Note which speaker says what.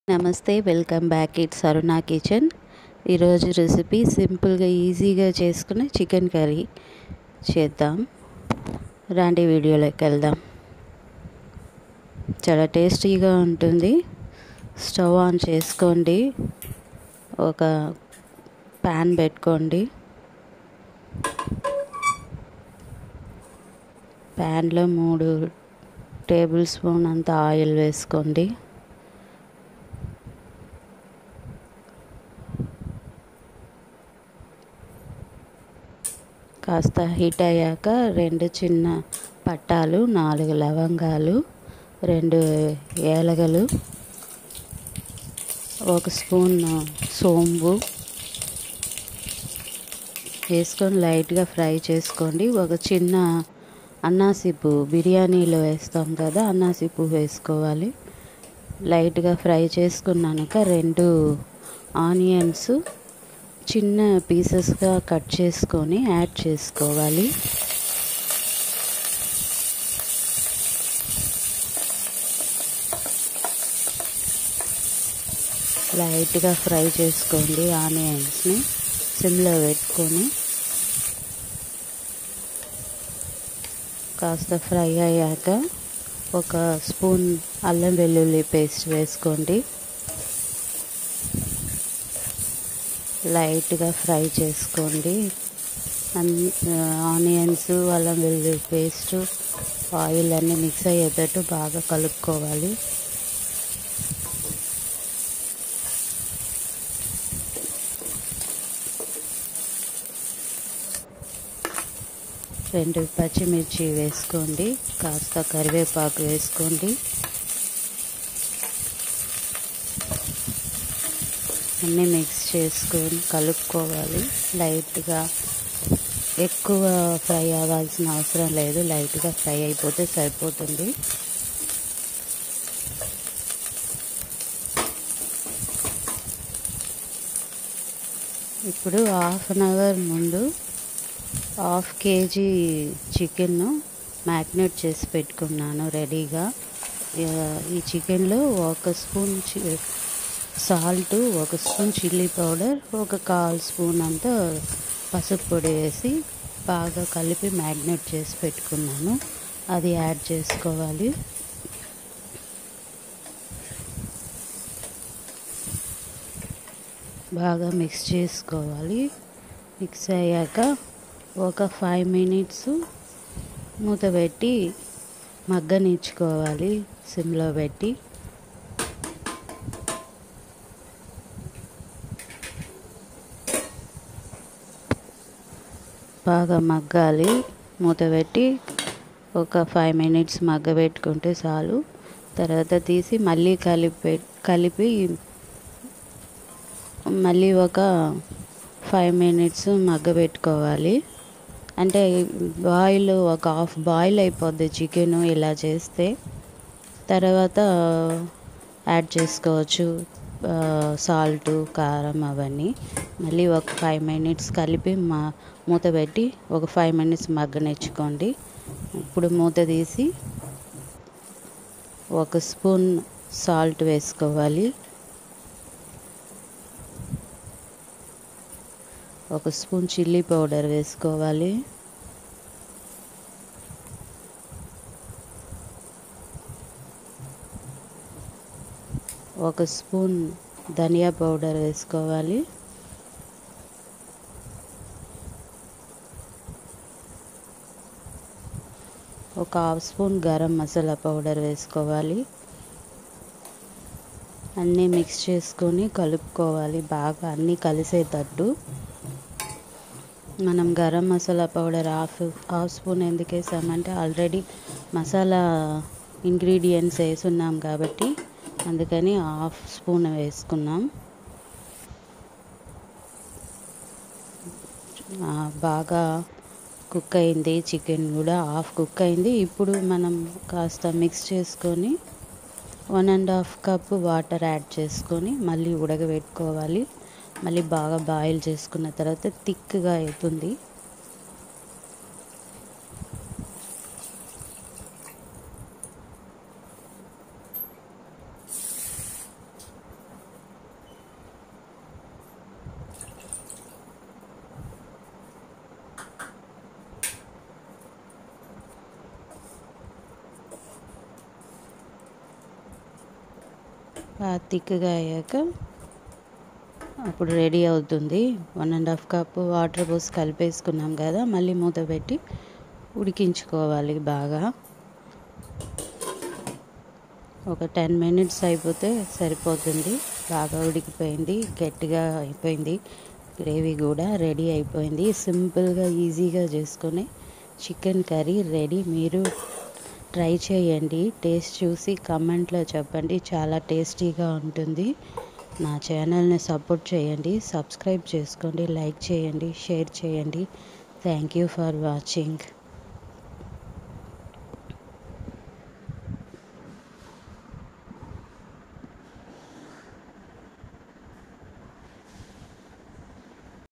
Speaker 1: నమస్తే welcome back it's Aruna kitchen ఈరోజు recipe సింపుల్గా ఈజీగా చేసుకునే చికెన్ కర్రీ చేద్దాం రాండి వీడియోలోకి వెళ్దాం చాలా టేస్టీగా ఉంటుంది స్టవ్ ఆన్ చేసుకోండి ఒక ప్యాన్ పెట్టుకోండి ప్యాన్లో మూడు టేబుల్ స్పూన్ అంత ఆయిల్ వేసుకోండి కాస్త హీట్ అయ్యాక రెండు చిన్న పట్టాలు నాలుగు లవంగాలు రెండు ఏలగలు ఒక స్పూన్ సోంపు వేసుకొని లైట్గా ఫ్రై చేసుకోండి ఒక చిన్న అన్నాసిపు బిర్యానీలో వేస్తాం కదా అన్నాసిపు వేసుకోవాలి లైట్గా ఫ్రై చేసుకున్నాక రెండు ఆనియన్స్ చిన్న పీసెస్గా కట్ చేసుకొని యాడ్ చేసుకోవాలి లైట్గా ఫ్రై చేసుకోండి ఆనియన్స్ని సిమ్లో పెట్టుకొని కాస్త ఫ్రై అయ్యాక ఒక స్పూన్ అల్లం వెల్లుల్లి పేస్ట్ వేసుకోండి లైట్గా ఫ్రై చేసుకోండి ఆనియన్స్ అల్లం వెల్లుల్లి పేస్ట్ ఆయిల్ అన్నీ మిక్స్ అయ్యేటట్టు బాగా కలుపుకోవాలి రెండు పచ్చిమిర్చి వేసుకోండి కాస్త కరివేపాకు వేసుకోండి అన్నీ మిక్స్ చేసుకొని కలుపుకోవాలి లైట్గా ఎక్కువ ఫ్రై అవ్వాల్సిన అవసరం లేదు లైట్గా ఫ్రై అయిపోతే సరిపోతుంది ఇప్పుడు హాఫ్ అన్ అవర్ ముందు హాఫ్ కేజీ చికెన్ను మ్యాగ్నేట్ చేసి పెట్టుకున్నాను రెడీగా ఈ చికెన్లో ఒక స్పూన్ సాల్ట్ ఒక స్పూన్ చిల్లీ పౌడర్ ఒక కాల్ స్పూన్ అంతా పసుపు పొడి వేసి బాగా కలిపి మ్యాగ్నేట్ చేసి పెట్టుకున్నాను అది యాడ్ చేసుకోవాలి బాగా మిక్స్ చేసుకోవాలి మిక్స్ అయ్యాక ఒక ఫైవ్ మినిట్స్ మూత పెట్టి మగ్గనిచ్చుకోవాలి సిమ్లో పెట్టి బాగా మగ్గాలి మూత పెట్టి ఒక ఫైవ్ మినిట్స్ మగ్గబెట్టుకుంటే చాలు తర్వాత తీసి మళ్ళీ కలిపి కలిపి మళ్ళీ ఒక ఫైవ్ మినిట్స్ మగ్గబెట్టుకోవాలి అంటే బాయిల్ ఒక హాఫ్ బాయిల్ అయిపోద్ది చికెన్ ఇలా చేస్తే తర్వాత యాడ్ చేసుకోవచ్చు సాల్ట్ కారం అవన్నీ మళ్ళీ ఒక ఫైవ్ మినిట్స్ కలిపి మా మూత పెట్టి ఒక ఫైవ్ మినిట్స్ మగ్గనిచ్చుకోండి ఇప్పుడు మూత తీసి ఒక స్పూన్ సాల్ట్ వేసుకోవాలి ఒక స్పూన్ చిల్లీ పౌడర్ వేసుకోవాలి ఒక స్పూన్ ధనియా పౌడర్ వేసుకోవాలి ఒక half spoon garam masala powder వేసుకోవాలి అన్నీ మిక్స్ చేసుకొని కలుపుకోవాలి బాగా అన్నీ కలిసేటట్టు మనం garam masala powder half half spoon ఎందుకు వేసామంటే ఆల్రెడీ మసాలా ఇంగ్రీడియంట్స్ వేసున్నాం కాబట్టి అందుకని హాఫ్ స్పూన్ వేసుకున్నాం బాగా కుక్ అయింది చికెన్ కూడా హాఫ్ కుక్ అయింది ఇప్పుడు మనం కాస్త మిక్స్ చేసుకొని one and half cup water add చేసుకొని మళ్ళీ ఉడకబెట్టుకోవాలి మళ్ళీ బాగా బాయిల్ చేసుకున్న తర్వాత థిక్గా అవుతుంది బాగా థిక్గా అయ్యాక అప్పుడు రెడీ అవుతుంది one and half cup water పోసి కలిపేసుకున్నాం కదా మళ్ళీ మూత పెట్టి ఉడికించుకోవాలి బాగా ఒక టెన్ మినిట్స్ అయిపోతే సరిపోతుంది బాగా ఉడికిపోయింది గట్టిగా అయిపోయింది గ్రేవీ కూడా రెడీ అయిపోయింది సింపుల్గా ఈజీగా చేసుకునే చికెన్ కర్రీ రెడీ మీరు ట్రై చేయండి టేస్ట్ చూసి కమెంట్లో చెప్పండి చాలా టేస్టీగా ఉంటుంది నా ఛానల్ని సపోర్ట్ చేయండి సబ్స్క్రైబ్ చేసుకోండి లైక్ చేయండి షేర్ చేయండి థ్యాంక్ యూ ఫర్ వాచింగ్